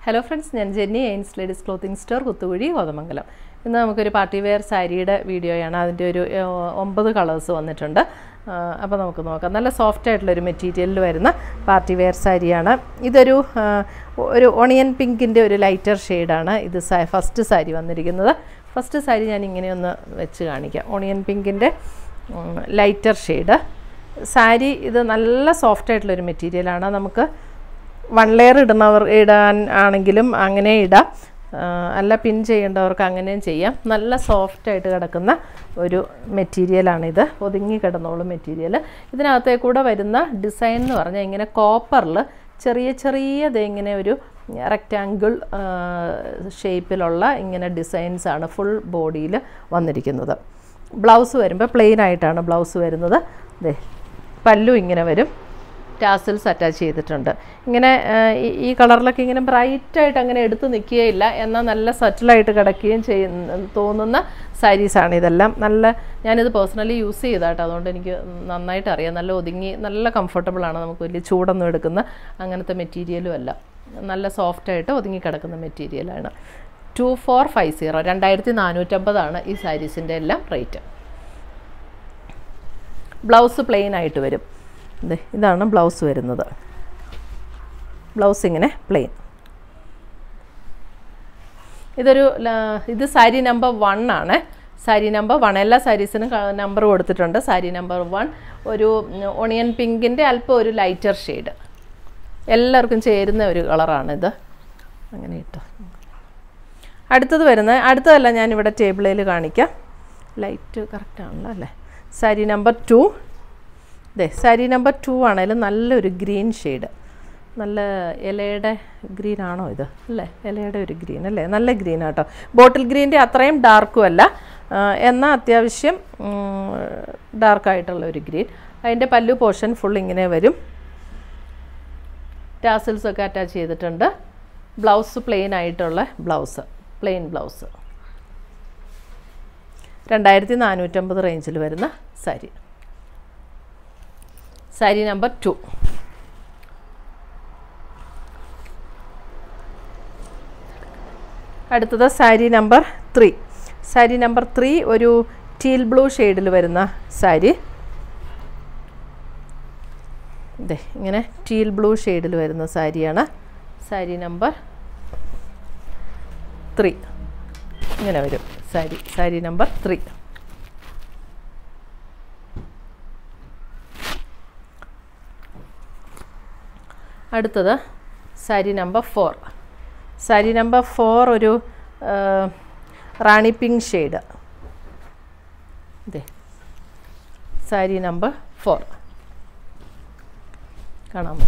hello friends ഞാൻ Jenny എയിൻസ് ladies clothing store Kuthukuzhi Kothamangalam ഇന്ന് നമുക്കൊരു പാർട്ടി വെയർ സാരിയുടെ വീഡിയോയാണ് അതിൻ്റെ ഒരു ഏഹ്, ഒമ്പത് കളേഴ്സ് വന്നിട്ടുണ്ട് അപ്പോൾ നമുക്ക് നോക്കാം നല്ല സോഫ്റ്റ് ആയിട്ടുള്ളൊരു മെറ്റീരിയലിൽ വരുന്ന പാർട്ടി വെയർ സാരിയാണ് ഇതൊരു ആ, ഒരു ഓണിയൻ പിങ്കിൻ്റെ ഒരു ലൈറ്റർ ഷെയ്ഡാണ് ഇത് ഫസ്റ്റ് സാരി വന്നിരിക്കുന്നത് ഫസ്റ്റ് സാരി ഞാൻ ഇങ്ങനെ ഒന്ന് വെച്ച് കാണിക്കാം ഓണിയൻ പിങ്കിൻ്റെ ലൈറ്റർ ഷെയ്ഡ് സാരി ഇത് നല്ല സോഫ്റ്റ് ആയിട്ടുള്ളൊരു മെറ്റീരിയലാണ് നമുക്ക് വൺ ലെയർ ഇടുന്നവർ ഇടാൻ ആണെങ്കിലും അങ്ങനെ ഇടാം ആ, അല്ല പിൻ ചെയ്യേണ്ടവർക്ക് അങ്ങനെയും ചെയ്യാം നല്ല സോഫ്റ്റായിട്ട് കിടക്കുന്ന ഒരു മെറ്റീരിയലാണിത് ഒതുങ്ങി കിടന്നോളും മെറ്റീരിയൽ ഇതിനകത്തേ കൂടെ വരുന്ന ഡിസൈൻ എന്ന് പറഞ്ഞാൽ ഇങ്ങനെ കോപ്പറിൽ ചെറിയ ചെറിയ ദേ ഇങ്ങനെ ഒരു റെക്റ്റാങ്കിൾ ഷേപ്പിലുള്ള ഇങ്ങനെ ഡിസൈൻസാണ് ഫുൾ ബോഡിയിൽ വന്നിരിക്കുന്നത് ബ്ലൗസ് വരുമ്പോൾ പ്ലെയിൻ ആയിട്ടാണ് ബ്ലൗസ് വരുന്നത് ദേ പല്ലു ഇങ്ങനെ വരും ടാസിൽസ് അറ്റാച്ച് ചെയ്തിട്ടുണ്ട് ഇങ്ങനെ ആ, ഈ- ഈ കളറിലൊക്കെ ഇങ്ങനെ ബ്രൈറ്റായിട്ട് അങ്ങനെ എടുത്ത് നിൽക്കുകയില്ല എന്നാൽ നല്ല സെറ്റിലായിട്ട് കിടക്കുകയും ചെയ്യുന്ന തോന്നുന്ന സാരീസാണ് ഇതെല്ലാം നല്ല ഞാനിത് പേഴ്സണലി യൂസ് ചെയ്താട്ടോ അതുകൊണ്ട് എനിക്ക് നന്നായിട്ട് അറിയാം നല്ല ഒതുങ്ങി നല്ല കംഫർട്ടബിളാണ് നമുക്ക് വലിയ ചൂടൊന്നും എടുക്കുന്ന അങ്ങനത്തെ മെറ്റീരിയലും അല്ല നല്ല സോഫ്റ്റായിട്ട് ഒതുങ്ങി കിടക്കുന്ന മെറ്റീരിയലാണ് ടു ഫോർ ഫൈവ് സീറോ രണ്ടായിരത്തി നാനൂറ്റമ്പതാണ് ഈ സാരീസിൻ്റെ എല്ലാം റേറ്റ് ബ്ലൗസ് പ്ലെയിൻ ആയിട്ട് വരും ദേ ഇതാണ് ബ്ലൗസ് വരുന്നത് ബ്ലൗസ് ഇങ്ങനെ പ്ലെയിൻ ഇതൊരു ല- ഇത് സാരി നമ്പർ വൺ ആണ് സാരി നമ്പർ വൺ എല്ലാ സാരീസിനും നമ്പർ കൊടുത്തിട്ടുണ്ട് സാരി നമ്പർ വൺ ഒരു ഒണിയൻ പിങ്കിൻ്റെ അല്പം ഒരു ലൈറ്റർ ഷെയ്ഡ് എല്ലാവർക്കും ചേരുന്ന ഒരു കളറാണിത് അങ്ങനെ ഇട്ടോ അടുത്തത് വരുന്നത് അടുത്തതല്ല ഞാനിവിടെ ടേബിളിൽ കാണിക്കാം ലൈറ്റ് കറക്റ്റ് ആണല്ലോ അല്ലേ സാരി നമ്പർ ടു ദേ സാരി നമ്പർ ടു ആണേലും നല്ലൊരു ഗ്രീൻ ഷെയ്ഡ് നല്ല ഇലയുടെ ഗ്രീൻ ആണോ ഇത് അല്ലേ ഇലയുടെ ഒരു ഗ്രീൻ അല്ലേ നല്ല ഗ്രീൻ ആട്ടോ ബോട്ടിൽ ഗ്രീൻ്റെ അത്രയും ഡാർക്കും അല്ല ആ, എന്നാൽ അത്യാവശ്യം ഡാർക്കായിട്ടുള്ള ഒരു ഗ്രീൻ അതിൻ്റെ പല്ലു പോർഷൻ ഫുൾ ഇങ്ങനെ വരും ടാസിൽസ് ഒക്കെ അറ്റാച്ച് ചെയ്തിട്ടുണ്ട് ബ്ലൗസ് പ്ലെയിൻ ആയിട്ടുള്ള ബ്ലൗസ് പ്ലെയിൻ ബ്ലൗസ് രണ്ടായിരത്തി നാനൂറ്റമ്പത് റേഞ്ചിൽ വരുന്ന സാരി സാരി നമ്പർ ടു അടുത്തത് sari number three sari number three ഒരു ടീൽ ബ്ലൂ ഷെയ്ഡിൽ വരുന്ന സാരി ഇതെ ഇങ്ങനെ ടീൽ ബ്ലൂ ഷെയ്ഡിൽ വരുന്ന സാരിയാണ് സാരി നമ്പർ ത്രീ ഇങ്ങനെ വരും സാരി സാരി നമ്പർ ത്രീ അടുത്തത് sari number four sari number four ഒരു ആ, റാണി പിങ്ക് ഷെയ്ഡ് ഇതേ സാരി നമ്പർ ഫോർ കാണാമോ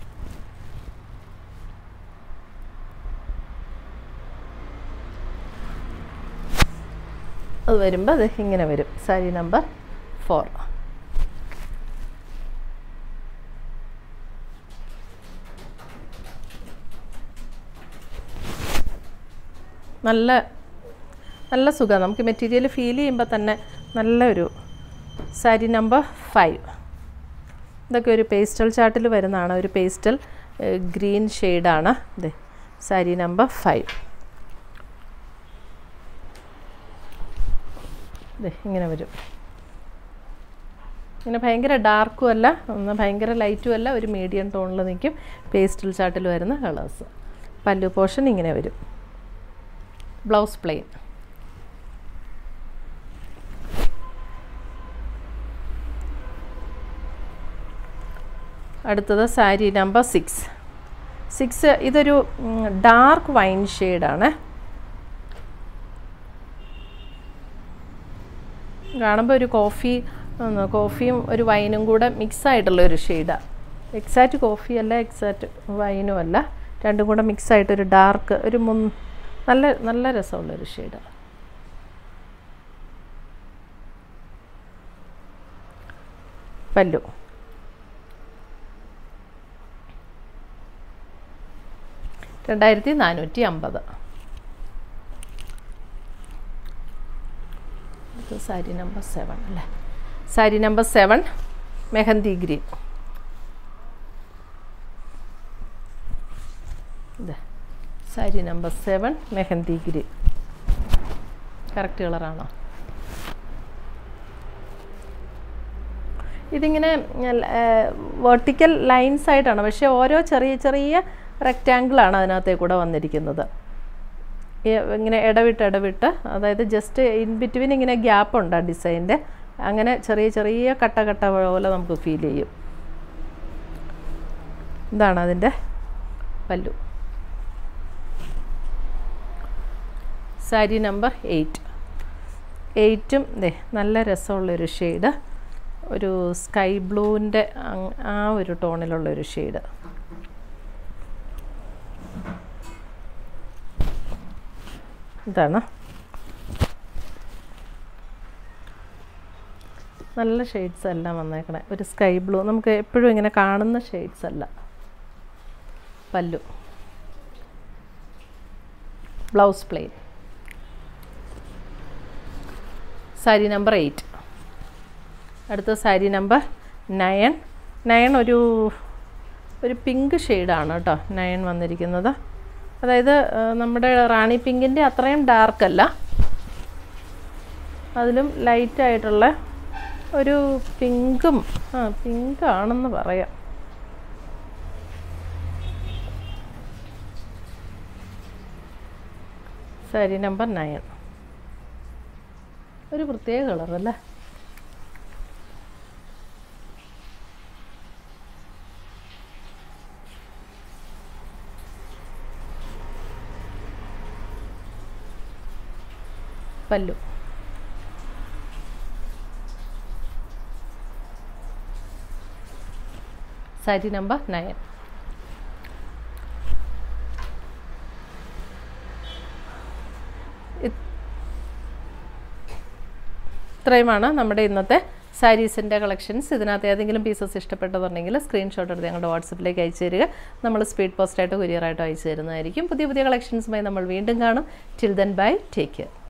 അത് വരുമ്പോൾ അത് ഇങ്ങനെ വരും സാരി നമ്പർ ഫോർ നല്ല നല്ല സുഖം നമുക്ക് മെറ്റീരിയൽ ഫീൽ ചെയ്യുമ്പോൾ തന്നെ നല്ലൊരു സാരി നമ്പർ ഫൈവ് ഇതൊക്കെ ഒരു പേസ്റ്റൽ ചാർട്ടിൽ വരുന്നതാണ് ഒരു പേസ്റ്റൽ ഗ്രീൻ ഷെയ്ഡാണ് ഇതേ സാരി നമ്പർ ഫൈവ് ദേ ഇങ്ങനെ വരും ഇങ്ങനെ ഭയങ്കര ഡാർക്കും അല്ല ഒന്ന് ഭയങ്കര ലൈറ്റും അല്ല ഒരു മീഡിയം ടോണിൽ നിൽക്കും പേസ്റ്റൽ ചാർട്ടിൽ വരുന്ന കളേഴ്സ് പല്ലു പോർഷൻ ഇങ്ങനെ വരും ബ്ലൗസ് പ്ലെയിൻ അടുത്തത് സാരി നമ്പർ സിക്സ് സിക്സ് ഇതൊരു ഡാർക്ക് വൈൻ ഷെയ്ഡാണ് കാണുമ്പോൾ ഒരു കോഫി ഉം, കോഫിയും ഒരു വൈനും കൂടെ മിക്സ് ആയിട്ടുള്ള ഒരു ഷെയ്ഡാണ് എക്സാക്റ്റ് കോഫി അല്ല എക്സാക്റ്റ് വൈനും അല്ല രണ്ടും കൂടെ മിക്സ് ആയിട്ടൊരു ഡാർക്ക് ഒരു മുൻ നല്ല നല്ല രസമുള്ളൊരു ഷെയ്ഡാണ് പല്ലു രണ്ടായിരത്തി നാനൂറ്റി അമ്പത് ഇത് സാരി നമ്പർ സെവൻ അല്ലേ sari number seven mehndi green ഇത് sari number seven mehndi green correct കളറാണോ ഇതിങ്ങനെ വെർട്ടിക്കൽ ലൈൻസ് ആയിട്ടാണ് പക്ഷേ ഓരോ ചെറിയ ചെറിയ റെക്റ്റാങ്കിളാണ് അതിനകത്തേക്ക് കൂടെ വന്നിരിക്കുന്നത് ഈ ഇങ്ങനെ ഇടവിട്ട് ഇടവിട്ട് അതായത് ജസ്റ്റ് ഇൻ ബിറ്റ്വീൻ ഇങ്ങനെ ഗ്യാപ്പ് ഉണ്ട് ആ ഡിസൈൻ്റെ അങ്ങനെ ചെറിയ ചെറിയ കട്ട കട്ട പോലെ നമുക്ക് ഫീൽ ചെയ്യും ഇതാണ് അതിൻ്റെ പല്ലു സാരി നമ്പർ എയ്റ്റ് എയ്റ്റും ദേ നല്ല രസമുള്ളൊരു ഷെയ്ഡ് ഒരു സ്കൈ ബ്ലൂവിൻ്റെ ആ ഒരു ടോണിലുള്ളൊരു ഷെയ്ഡ് ഇതാണ് നല്ല ഷെയ്ഡ്സ് എല്ലാം വന്നേക്കണേ ഒരു സ്കൈ ബ്ലൂ നമുക്ക് എപ്പോഴും ഇങ്ങനെ കാണുന്ന ഷെയ്ഡ്സ് അല്ല പല്ലു blouse plain sari number eight അടുത്ത സാരി നമ്പർ നയൻ നയൻ ഒരു ഒരു പിങ്ക് ഷെയ്ഡാണ് കേട്ടോ നയൻ വന്നിരിക്കുന്നത് അതായത് ആ, നമ്മുടെ റാണി പിങ്കിൻ്റെ അത്രയും ഡാർക്ക് അല്ല അതിലും ലൈറ്റായിട്ടുള്ള ഒരു പിങ്കും ആ പിങ്ക് ആണെന്ന് പറയാം സാരി നമ്പർ നയൻ ഒരു പ്രത്യേക കളർ അല്ലേ പല്ലു സാരി നമ്പർ നയൻ ഇത്രയുമാണ് നമ്മുടെ ഇന്നത്തെ സാരീസിൻ്റെ കളക്ഷൻസ് ഇതിനകത്ത് ഏതെങ്കിലും പീസസ് ഇഷ്ടപ്പെട്ടതുണ്ടെങ്കിൽ സ്ക്രീൻഷോട്ട് എടുത്ത് ഞങ്ങളുടെ വാട്സപ്പിലേക്ക് അയച്ചു തരിക നമ്മൾ സ്പീഡ് പോസ്റ്റായിട്ടോ കൊറിയറായിട്ടോ അയച്ചു തരുന്നതായിരിക്കും പുതിയ പുതിയ കളക്ഷൻസുമായി നമ്മൾ വീണ്ടും കാണും till then bye take care